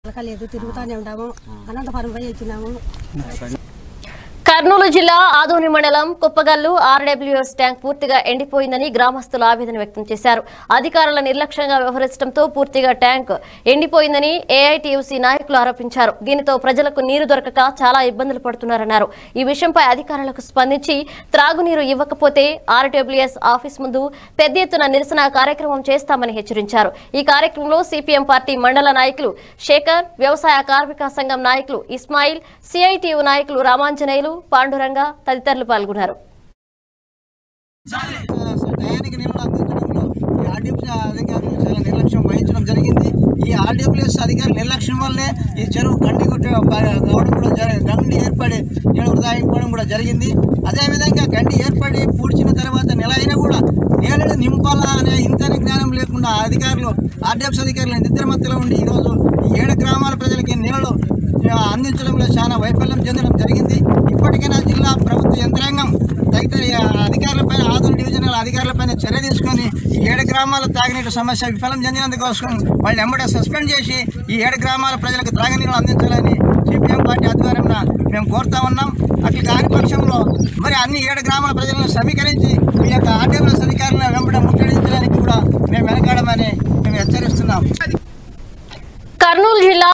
లేదు తిరుగుతానే ఉంటాము అనంతపురం పోయి వచ్చినాము కర్నూలు జిల్లా ఆదోని మండలం కుప్పగల్లు ఆర్డబ్ల్యూఎస్ ట్యాంక్ పూర్తిగా ఎండిపోయిందని గ్రామస్తులు ఆవేదన వ్యక్తం చేశారు అధికారుల నిర్లక్ష్యంగా వ్యవహరించడంతో పూర్తిగా ట్యాంక్ ఎండిపోయిందని ఏఐటీయూసీ నాయకులు ఆరోపించారు దీనితో ప్రజలకు నీరు దొరకక చాలా ఇబ్బందులు పడుతున్నారన్నారు ఈ విషయంపై అధికారులకు స్పందించి త్రాగునీరు ఇవ్వకపోతే ఆర్డబ్ల్యూఎస్ ఆఫీస్ ముందు పెద్ద ఎత్తున నిరసన కార్యక్రమం చేస్తామని హెచ్చరించారు ఈ కార్యక్రమంలో సిపిఎం పార్టీ మండల నాయకులు శేఖర్ వ్యవసాయ కార్మిక సంఘం నాయకులు ఇస్మాయిల్ సిఐటియు నాయకులు రామాంజనేయులు పాండురంగ తదితరులు పాల్గొన్నారు టయానికి నీళ్లు అందించడంలో ఈ ఆర్డబ్ల్యూఎస్ అధికారులు చాలా నిర్లక్ష్యం వహించడం జరిగింది ఈ ఆర్డబ్ల్యూఎస్ అధికారుల నిర్లక్ష్యం వల్లే ఈ చెరువు గండి కొట్టి కావడం కూడా జరి గండి ఏర్పడి నీళ్ళు వృధా అయిపోవడం కూడా జరిగింది అదేవిధంగా గండి ఏర్పడి పూడ్చిన తర్వాత నెల అయినా కూడా నీళ్ళని నింపాలా అనే ఇంతని జ్ఞానం లేకుండా అధికారులు ఆర్డబ్ల్యూఎస్ అధికారులు నిద్రమత్తులో ఉండి ఈరోజు ఈ ఏడు గ్రామాల ప్రజలకి నీళ్లు ఆ, అందించడంలో చాలా వైఫల్యం చెందడం జరిగింది ఇప్పటికైనా జిల్లా ప్రభుత్వ యంత్రాంగం తగిన అధికారులపైన ఆదరణ డివిజనల్ అధికారులపైన చర్య తీసుకొని ఈ ఏడు గ్రామాల తాగునీటి సమస్య విఫలం చెందినందుకోసం వాళ్ళని ఎమ్మడే సస్పెండ్ చేసి ఈ ఏడు గ్రామాల ప్రజలకు త్రాగునీరు అందించాలని సిపిఎం పార్టీ ఆధ్వర్యంలో మేము కోరుతా ఉన్నాం అట్లా కాని పక్షంలో మరి అన్ని ఏడు గ్రామాల ప్రజలను సమీకరించి మీ యొక్క ఆర్డబ్ల్యూఎస్ అధికారులను వెంబడ ముట్టడించడానికి కూడా మేము వెనకాడమని మేము హెచ్చరిస్తున్నాం కర్నూలు జిల్లా